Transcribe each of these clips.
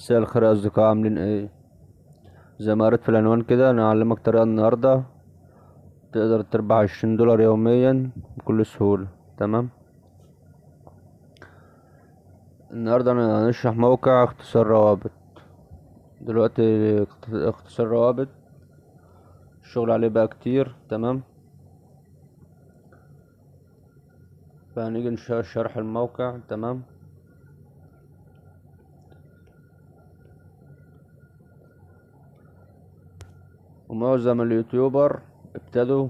مساء الخير يا أصدقاء عاملين ايه زي ما قريت في العنوان كده أنا هعلمك طريقة النهاردة تقدر تربح عشرين دولار يوميا بكل سهولة تمام النهاردة أنا هنشرح موقع اختصار روابط دلوقتي اخت- اختصار روابط الشغل عليه بقى كتير تمام فهنيجي نش- شرح الموقع تمام ومعظم اليوتيوبر ابتدوا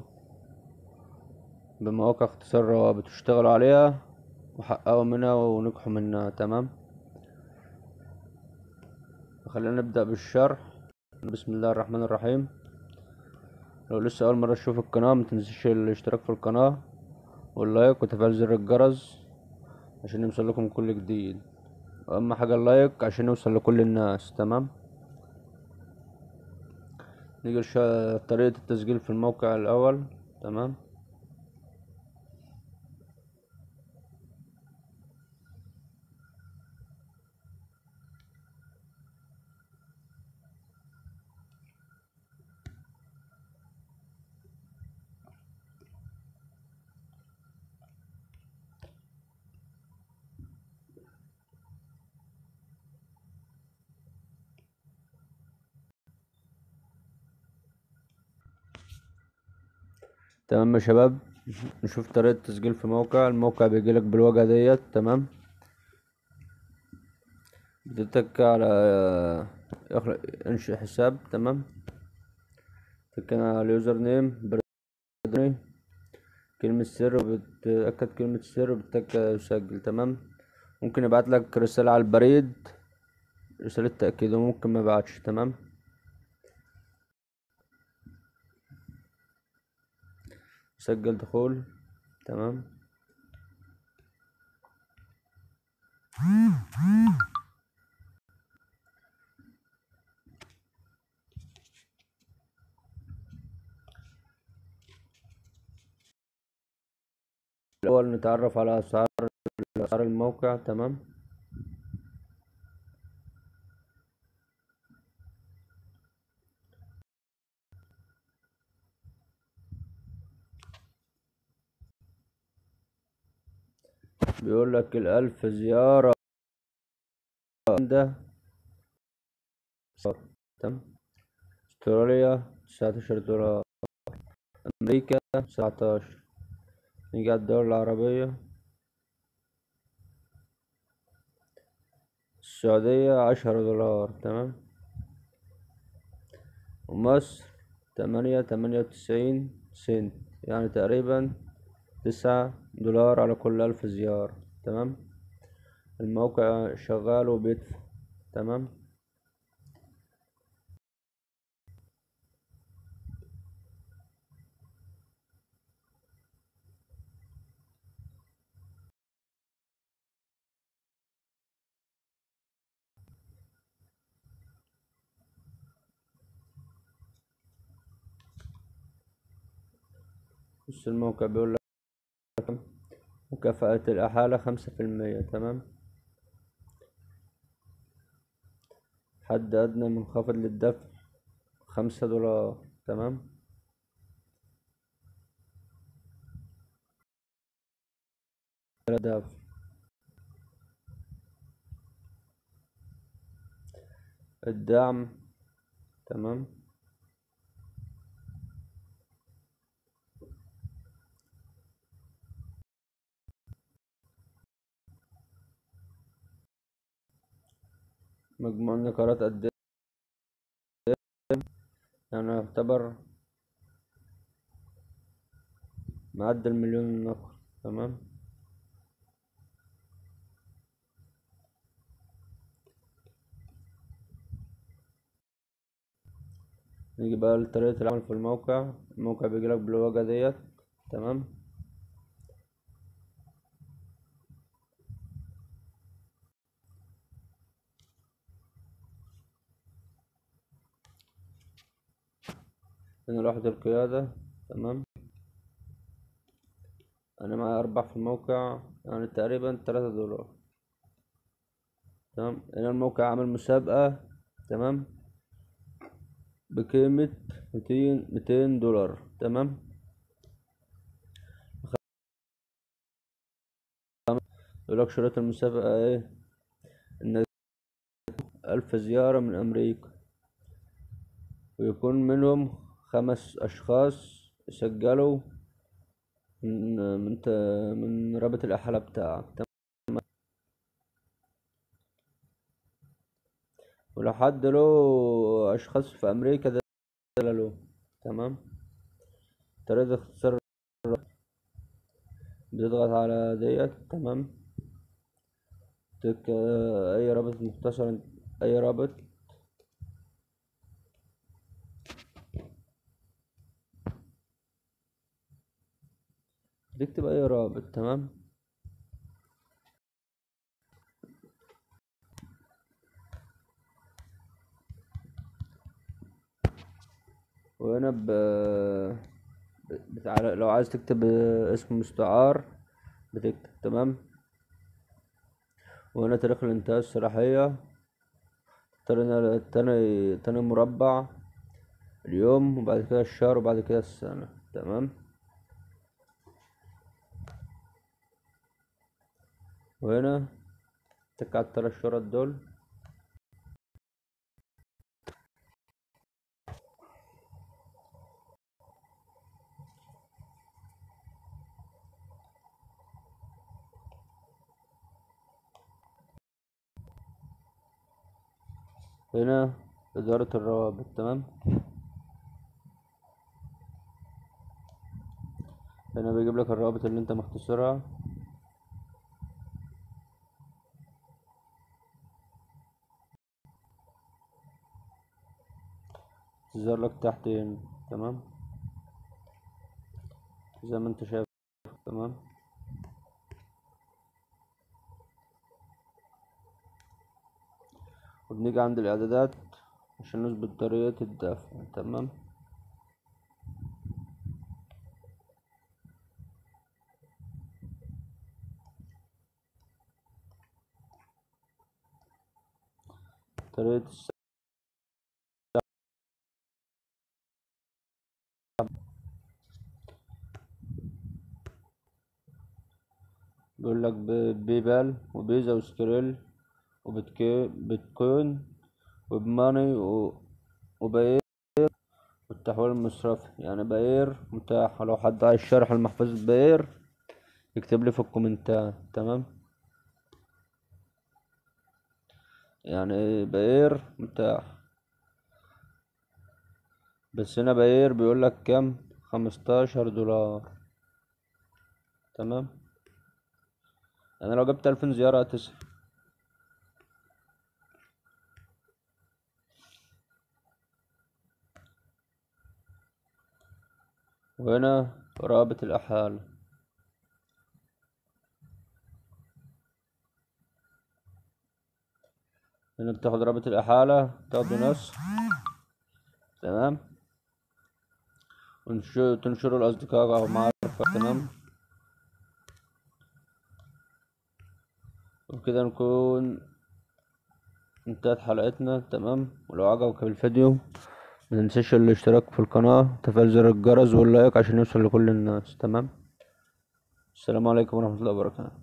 بمواقع اختصار روابط واشتغلوا عليها وحققوا منها ونجحوا منها تمام خلينا نبدأ بالشرح بسم الله الرحمن الرحيم لو لسه أول مرة تشوف القناة متنسيش الاشتراك في القناة واللايك وتفعيل زر الجرس عشان يوصل لكم كل جديد وأهم حاجة اللايك عشان يوصل لكل الناس تمام نيجي لش- طريقة التسجيل في الموقع الأول تمام تمام يا شباب نشوف طريقة التسجيل في موقع الموقع بيجيلك بالواجهة ديت تمام بتتك على اخلق انشئ حساب تمام تك على اليوزر نيم بريدني كلمة سر وبتأكد كلمة السر وبتك يسجل تمام ممكن يبعت لك رسالة على البريد رسالة تأكيد وممكن ما يبعتش تمام سجل دخول تمام الأول نتعرف على أسعار أسعار الموقع تمام بيقول لك الألف زيارة ده تمام استراليا تسعتاشر دولار أمريكا تسعتاشر نيجي على الدول العربية السعودية عشرة دولار تمام ومصر تمانية تمانية وتسعين سنت يعني تقريبا تسعة دولار على كل ألف زيارة تمام الموقع شغال وبيدفع تمام بص الموقع بيقول لك مكافأة الأحالة خمسة في المية تمام حد أدنى منخفض للدفع خمسة دولار تمام دفع الدعم تمام مجموع النقرات قد ايه يعني يعتبر معدي المليون نقر تمام نيجي بقى لطريقة العمل في الموقع الموقع بيجيلك بالواجهة ديت تمام هنا لوحة القيادة تمام انا معايا ارباح في الموقع يعني تقريبا تلاتة دولار تمام هنا الموقع عامل مسابقة تمام بقيمة ميتين ميتين دولار تمام يقولك شروط المسابقة ايه انك ألف زيارة من أمريكا ويكون منهم خمس أشخاص يسجلوا من من ت- من رابط الأحالة بتاعك تمام ولو حد له أشخاص في أمريكا ده له تمام طريقة اختصار بتضغط على ديت تمام تك أي رابط مختصر أي رابط تكتب أي رابط تمام وهنا ب بتاع لو عايز تكتب اسم مستعار بتكتب تمام وهنا تاريخ الانتهاء الصلاحية تاني تاني تاني مربع اليوم وبعد كده الشهر وبعد كده السنة تمام وهنا تك على التلات شرط دول هنا إدارة الروابط تمام هنا بيجيب لك الروابط اللي انت مختصرها تظهر لك تحت هنا تمام زي ما انت شايف تمام وبنيجي عند الاعدادات عشان نثبت طريقة الدفع تمام طريقة الس- بيقول لك ب- بيبال وبيزا وسكريل وبيتكوين وبماني و- وباير والتحويل المصرفي يعني باير متاح لو حد عايز شرح المحفظة باير يكتب لي في الكومنتات تمام يعني باير متاح بس هنا باير بيقول لك كام خمستاشر دولار تمام يعني لو جبت ألفين زيارة هتسعة وهنا رابط الأحالة هنا بتاخد رابط الأحالة تاخده نص تمام ونشر تنشره لأصدقائك أو معارفك تمام وبكده نكون انتهت حلقتنا تمام ولو عجبك الفيديو متنساش الاشتراك في القناة وتفعيل زر الجرس واللايك عشان يوصل لكل الناس تمام السلام عليكم ورحمة الله وبركاته